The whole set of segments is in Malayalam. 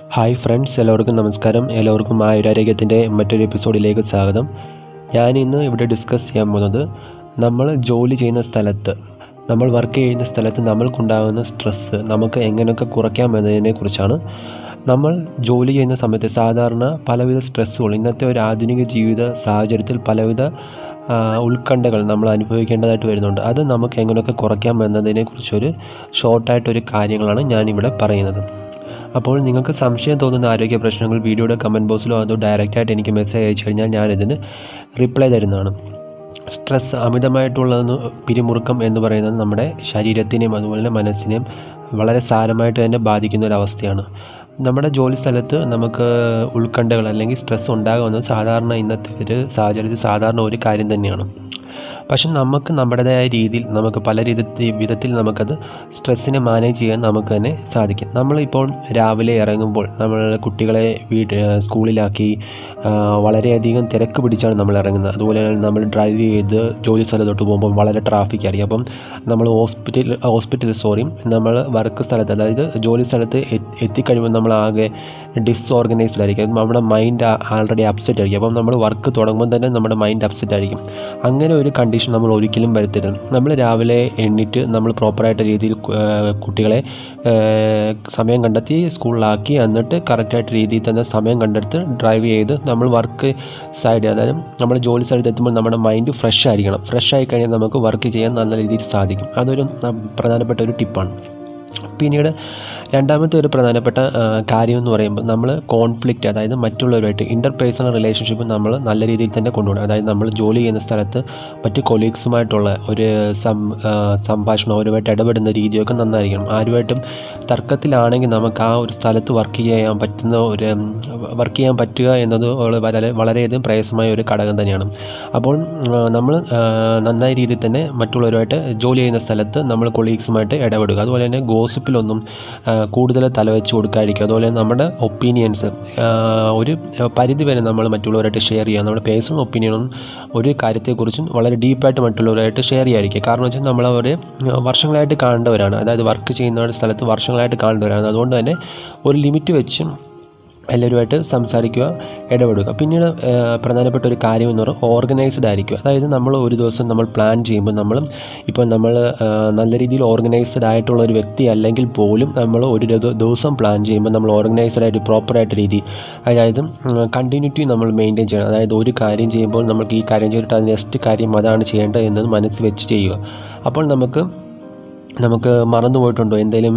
ഹായ് ഫ്രണ്ട്സ് എല്ലാവർക്കും നമസ്കാരം എല്ലാവർക്കും ആയുരാരോഗ്യത്തിൻ്റെ മറ്റൊരു എപ്പിസോഡിലേക്ക് സ്വാഗതം ഞാൻ ഇന്ന് ഇവിടെ ഡിസ്കസ് ചെയ്യാൻ പോകുന്നത് നമ്മൾ ജോലി ചെയ്യുന്ന സ്ഥലത്ത് നമ്മൾ വർക്ക് ചെയ്യുന്ന സ്ഥലത്ത് നമ്മൾക്കുണ്ടാകുന്ന സ്ട്രെസ്സ് നമുക്ക് എങ്ങനെയൊക്കെ കുറയ്ക്കാം എന്നതിനെ കുറിച്ചാണ് നമ്മൾ ജോലി ചെയ്യുന്ന സമയത്ത് സാധാരണ പലവിധ സ്ട്രെസ്സുകൾ ഇന്നത്തെ ഒരു ആധുനിക ജീവിത സാഹചര്യത്തിൽ പലവിധ ആ, ഉത്കണ്ഠകൾ നമ്മൾ അനുഭവിക്കേണ്ടതായിട്ട് വരുന്നുണ്ട് അത് നമുക്ക് എങ്ങനെയൊക്കെ കുറയ്ക്കാം എന്നതിനെക്കുറിച്ചൊരു ഷോർട്ടായിട്ടൊരു കാര്യങ്ങളാണ് ഞാനിവിടെ പറയുന്നത് അപ്പോൾ നിങ്ങൾക്ക് സംശയം തോന്നുന്ന ആരോഗ്യ പ്രശ്നങ്ങൾ വീഡിയോയുടെ കമൻറ്റ് ബോക്സിലോ അതോ ഡയറക്റ്റായിട്ട് എനിക്ക് മെസ്സേജ് അയച്ചു കഴിഞ്ഞാൽ ഞാനിതിന് റിപ്ലൈ തരുന്നതാണ് സ്ട്രെസ് അമിതമായിട്ടുള്ളതെന്ന് പിരിമുറുക്കം എന്ന് പറയുന്നത് നമ്മുടെ ശരീരത്തിനെയും അതുപോലെ തന്നെ മനസ്സിനെയും വളരെ സാരമായിട്ട് തന്നെ ബാധിക്കുന്ന ഒരു അവസ്ഥയാണ് നമ്മുടെ ജോലി സ്ഥലത്ത് നമുക്ക് ഉത്കണ്ഠകൾ അല്ലെങ്കിൽ സ്ട്രെസ് ഉണ്ടാകുന്നത് സാധാരണ ഇന്നത്തെ ഒരു സാഹചര്യത്തിൽ സാധാരണ ഒരു കാര്യം തന്നെയാണ് പക്ഷെ നമുക്ക് നമ്മുടേതായ രീതിയിൽ നമുക്ക് പല രീതി വിധത്തിൽ നമുക്കത് സ്ട്രെസ്സിനെ മാനേജ് ചെയ്യാൻ നമുക്ക് തന്നെ സാധിക്കും നമ്മളിപ്പോൾ രാവിലെ ഇറങ്ങുമ്പോൾ നമ്മൾ കുട്ടികളെ വീട് സ്കൂളിലാക്കി ആ, വളരെയധികം തിരക്ക് പിടിച്ചാണ് നമ്മൾ ഇറങ്ങുന്നത് അതുപോലെ തന്നെ നമ്മൾ ഡ്രൈവ് ചെയ്ത് ജോലി സ്ഥലത്തോട്ട് പോകുമ്പോൾ വളരെ ട്രാഫിക് ആയിരിക്കും അപ്പം നമ്മൾ ഹോസ്പിറ്റൽ ഹോസ്പിറ്റൽ സോറി നമ്മൾ വർക്ക് സ്ഥലത്ത് അതായത് ജോലി സ്ഥലത്ത് എത്തി- എത്തിക്കഴിയുമ്പോൾ നമ്മൾ ആകെ ഡിസ്ഓർഗനൈസ്ഡ് ആയിരിക്കും അപ്പം നമ്മുടെ മൈൻഡ് ആൾറെഡി അപ്സെറ്റ് ആയിരിക്കും അപ്പം നമ്മൾ വർക്ക് തുടങ്ങുമ്പോൾ തന്നെ നമ്മുടെ മൈൻഡ് അപ്സെറ്റ് ആയിരിക്കും അങ്ങനെ ഒരു കണ്ടീഷൻ നമ്മൾ ഒരിക്കലും വരുത്തരുത് നമ്മൾ രാവിലെ എണ്ണിറ്റ് നമ്മൾ പ്രോപ്പറായിട്ട് രീതിയിൽ കു- ആ, കുട്ടികളെ ആ, സമയം കണ്ടെത്തി സ്കൂളിലാക്കി എന്നിട്ട് കറക്റ്റായിട്ട് രീതിയിൽ തന്നെ സമയം കണ്ടെടുത്ത് ഡ്രൈവ് ചെയ്ത് നമ്മൾ വർക്ക് സൈഡ് അതായത് നമ്മൾ ജോലി സ്ഥലത്ത് എത്തുമ്പോൾ നമ്മുടെ മൈൻഡ് ഫ്രഷ് ആയിരിക്കണം ഫ്രഷ് ആയി കഴിഞ്ഞാൽ നമുക്ക് വർക്ക് ചെയ്യാൻ നല്ല രീതിയിൽ സാധിക്കും അതൊരു ന- പ്രധാനപ്പെട്ട ഒരു ടിപ്പാണ് പിന്നീട് രണ്ടാമത്തെ ഒരു പ്രധാനപ്പെട്ട ആ, കാര്യം എന്ന് പറയുമ്പോൾ നമ്മൾ കോൺഫ്ലിക്റ്റ് അതായത് മറ്റുള്ളവരുമായിട്ട് ഇൻ്റർ പേഴ്സണൽ റിലേഷൻഷിപ്പ് നമ്മൾ നല്ല രീതിയിൽ തന്നെ കൊണ്ടുപോകണം അതായത് നമ്മൾ ജോലി ചെയ്യുന്ന സ്ഥലത്ത് മറ്റ് കൊളീഗ്സുമായിട്ടുള്ള ഒരു സം ആ, സംഭാഷണം അവരുമായിട്ട് ഇടപെടുന്ന രീതിയൊക്കെ നന്നായിരിക്കണം ആരുമായിട്ടും തർക്കത്തിലാണെങ്കിൽ നമുക്ക് ആ ഒരു സ്ഥലത്ത് വർക്ക് ചെയ്യാൻ പറ്റുന്ന ഒരു വർക്ക് ചെയ്യാൻ പറ്റുക എന്നത് ഒരു വളരെ വളരെയധികം പ്രയാസമായ ഒരു ഘടകം തന്നെയാണ് അപ്പോൾ നമ്മൾ നന്നായ രീതിയിൽ തന്നെ മറ്റുള്ളവരുമായിട്ട് ജോലി ചെയ്യുന്ന സ്ഥലത്ത് നമ്മൾ കൊളീഗ്സുമായിട്ട് ഇടപെടുക അതുപോലെ തന്നെ ഗോസിപ്പിലൊന്നും ആ, കൂടുതൽ തലവെച്ച് കൊടുക്കാതിരിക്കുക അതുപോലെ തന്നെ നമ്മുടെ ഒപ്പീനിയൻസ് ഒരു പരിധി വരെ നമ്മൾ മറ്റുള്ളവരായിട്ട് ഷെയർ ചെയ്യുക നമ്മുടെ പേഴ്സണൽ ഒപ്പീനിയനും ഒരു കാര്യത്തെക്കുറിച്ചും വളരെ ഡീപ്പായിട്ട് മറ്റുള്ളവരായിട്ട് ഷെയർ ചെയ്യാതിരിക്കുക കാരണം വെച്ചാൽ നമ്മൾ അവരെ വർഷങ്ങളായിട്ട് കാണേണ്ടവരാണ് അതായത് വർക്ക് ചെയ്യുന്ന ഒരു സ്ഥലത്ത് വർഷങ്ങളായിട്ട് കാണേണ്ടവരാണ് അതുകൊണ്ട് തന്നെ ഒരു ലിമിറ്റ് വെച്ച് എല്ലാവരുമായിട്ട് സംസാരിക്കുക ഇടപെടുക പിന്നീട് ആ, പ്രധാനപ്പെട്ട ഒരു കാര്യം എന്ന് പറയുന്നത് ഓർഗനൈസ്ഡ് ആയിരിക്കുക അതായത് നമ്മൾ ഒരു ദിവസം നമ്മൾ പ്ലാൻ ചെയ്യുമ്പോൾ നമ്മൾ ഇപ്പോൾ നമ്മൾ ആ, നല്ല രീതിയിൽ ഓർഗനൈസ്ഡ് ആയിട്ടുള്ള ഒരു വ്യക്തി അല്ലെങ്കിൽ പോലും നമ്മൾ ഒരു ദിവ- ദിവസം പ്ലാൻ ചെയ്യുമ്പോൾ നമ്മൾ ഓർഗനൈസ്ഡ് ആയിട്ട് പ്രോപ്പറായിട്ട് രീതി അതായത് കണ്ടിന്യൂറ്റി നമ്മൾ മെയിൻറ്റെയിൻ ചെയ്യണം അതായത് ഒരു കാര്യം ചെയ്യുമ്പോൾ നമുക്ക് ഈ കാര്യം ചെയ്തിട്ട് അത് നെക്സ്റ്റ് കാര്യം അതാണ് ചെയ്യേണ്ടത് എന്നത് മനസ്സിൽ വെച്ച് ചെയ്യുക അപ്പോൾ നമുക്ക് നമുക്ക് മറന്നു പോയിട്ടുണ്ടോ എന്തെങ്കിലും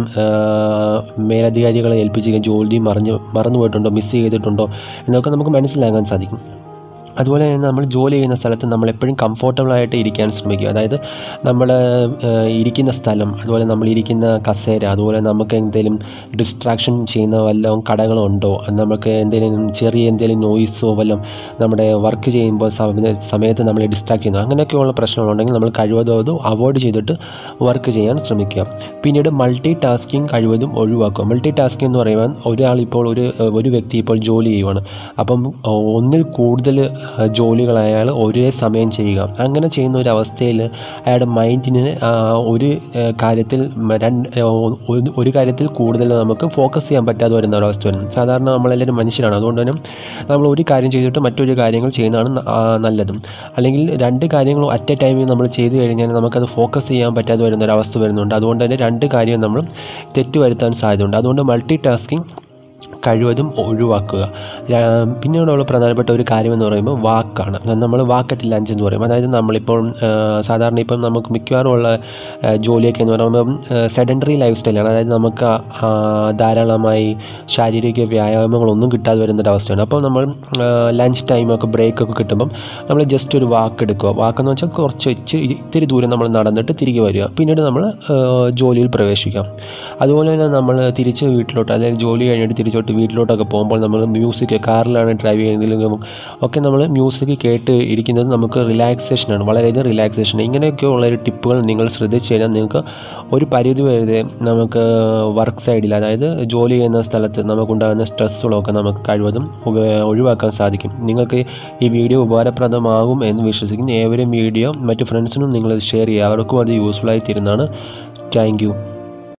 മേലധികാരികളെ ഏൽപ്പിച്ചിരിക്കുന്ന ജോലി മറിഞ്ഞ് മറന്നു പോയിട്ടുണ്ടോ മിസ് ചെയ്തിട്ടുണ്ടോ എന്നൊക്കെ നമുക്ക് മനസ്സിലാക്കാൻ സാധിക്കും അതുപോലെ തന്നെ നമ്മൾ ജോലി ചെയ്യുന്ന സ്ഥലത്ത് നമ്മൾ എപ്പോഴും കംഫോർട്ടബിളായിട്ട് ഇരിക്കാൻ ശ്രമിക്കുക അതായത് നമ്മൾ ഇരിക്കുന്ന സ്ഥലം അതുപോലെ നമ്മൾ ഇരിക്കുന്ന കസേര അതുപോലെ നമുക്ക് എന്തെങ്കിലും ഡിസ്ട്രാക്ഷൻ ചെയ്യുന്ന വല്ല കടകളോ ഉണ്ടോ നമുക്ക് എന്തെങ്കിലും ചെറിയ എന്തെങ്കിലും നോയിസോ വല്ലതും നമ്മുടെ വർക്ക് ചെയ്യുമ്പോൾ സമയ- സമയത്ത് നമ്മളെ ഡിസ്ട്രാക്ട് ചെയ്യുന്നു അങ്ങനെയൊക്കെയുള്ള പ്രശ്നങ്ങളുണ്ടെങ്കിൽ നമ്മൾ കഴിവതും അത് അവോയ്ഡ് ചെയ്തിട്ട് വർക്ക് ചെയ്യാൻ ശ്രമിക്കുക പിന്നീട് മൾട്ടി ടാസ്കിങ് കഴിവതും ഒഴിവാക്കുക മൾട്ടി ടാസ്കിങ് എന്ന് പറയുമ്പോൾ ഒരാൾ ഇപ്പോൾ ഒരു ഒരു വ്യക്തി ഇപ്പോൾ ജോലി ചെയ്യുവാണ് അപ്പം ഒന്നിൽ കൂടുതൽ ജോലികൾ അയാൾ ഒരേ സമയം ചെയ്യുക അങ്ങനെ ചെയ്യുന്ന ഒരു അവസ്ഥയിൽ അയാളുടെ മൈൻഡിന് ഒരു ആ, കാര്യത്തിൽ മ- രണ്ട് ആ, ഒരു- ഒരു കാര്യത്തിൽ കൂടുതൽ നമുക്ക് ഫോക്കസ് ചെയ്യാൻ പറ്റാതെ വരുന്ന ഒരു അവസ്ഥ വരുന്നു സാധാരണ നമ്മളെല്ലാവരും മനുഷ്യരാണ് അതുകൊണ്ട് തന്നെ നമ്മൾ ഒരു കാര്യം ചെയ്തിട്ട് മറ്റൊരു കാര്യങ്ങൾ ചെയ്യുന്നതാണ് ന- ആ, നല്ലതും അല്ലെങ്കിൽ രണ്ട് കാര്യങ്ങളും അറ്റ് എ ടൈമിൽ നമ്മൾ ചെയ്തു കഴിഞ്ഞാൽ നമുക്കത് ഫോക്കസ് ചെയ്യാൻ പറ്റാതെ വരുന്ന ഒരു അവസ്ഥ വരുന്നുണ്ട് അതുകൊണ്ട് തന്നെ രണ്ട് കാര്യം നമ്മൾ തെറ്റ് വരുത്താൻ സാധ്യതയുണ്ട് അതുകൊണ്ട് മൾട്ടി ടാസ്കിങ് കഴിവതും ഒഴിവാക്കുക രാ- പിന്നീടുള്ള പ്രധാനപ്പെട്ട ഒരു കാര്യം എന്ന് പറയുമ്പോൾ വാക്കാണ് നമ്മൾ വാക്കറ്റ് ലഞ്ച് എന്ന് പറയും അതായത് നമ്മളിപ്പോൾ ആ, സാധാരണ ഇപ്പം നമുക്ക് മിക്കവാറും ഉള്ള ആ, ജോലിയൊക്കെ എന്ന് പറയുമ്പോൾ സെഡൻഡറി ലൈഫ് സ്റ്റൈലാണ് അതായത് നമുക്ക് ആ, ധാരാളമായി ശാരീരിക വ്യായാമങ്ങളൊന്നും കിട്ടാതെ വരുന്നൊരവസ്ഥയാണ് അപ്പോൾ നമ്മൾ ലഞ്ച് ടൈമൊക്കെ ബ്രേക്കൊക്കെ കിട്ടുമ്പം നമ്മൾ ജസ്റ്റ് ഒരു വാക്ക് എടുക്കുക വാക്കെന്ന് വെച്ചാൽ കുറച്ച് വെച്ച് ഇത്തിരി ദൂരം നമ്മൾ നടന്നിട്ട് തിരികെ വരിക പിന്നീട് നമ്മൾ ജോലിയിൽ പ്രവേശിക്കാം അതുപോലെ തന്നെ നമ്മൾ തിരിച്ച് വീട്ടിലോട്ട് അതായത് ജോലി കഴിഞ്ഞിട്ട് തിരിച്ചോട്ട് വീട്ടിലോട്ടൊക്കെ പോകുമ്പോൾ നമ്മൾ മ്യൂസിക് കാറിലാണ് ഡ്രൈവ് ചെയ്യുന്നതെങ്കിലും ഒക്കെ നമ്മൾ മ്യൂസിക് കേട്ട് ഇരിക്കുന്നത് നമുക്ക് റിലാക്സേഷനാണ് വളരെയധികം റിലാക്സേഷൻ ഇങ്ങനെയൊക്കെയുള്ള ഒരു ടിപ്പുകൾ നിങ്ങൾ ശ്രദ്ധിച്ചു കഴിഞ്ഞാൽ നിങ്ങൾക്ക് ഒരു പരിധി വരെ നമുക്ക് വർക്ക് സൈഡിൽ അതായത് ജോലി ചെയ്യുന്ന സ്ഥലത്ത് നമുക്കുണ്ടാകുന്ന സ്ട്രെസ്സുകളൊക്കെ നമുക്ക് കഴിവതും ഉപ- ഒഴിവാക്കാൻ സാധിക്കും നിങ്ങൾക്ക് ഈ വീഡിയോ ഉപകാരപ്രദമാകും എന്ന് വിശ്വസിക്കുന്നു ഏവരും വീഡിയോ മറ്റു ഫ്രണ്ട്സിനും നിങ്ങൾ ഷെയർ ചെയ്യുക അവർക്കും അത് യൂസ്ഫുൾ ആയി തീരുന്നതാണ് താങ്ക് യു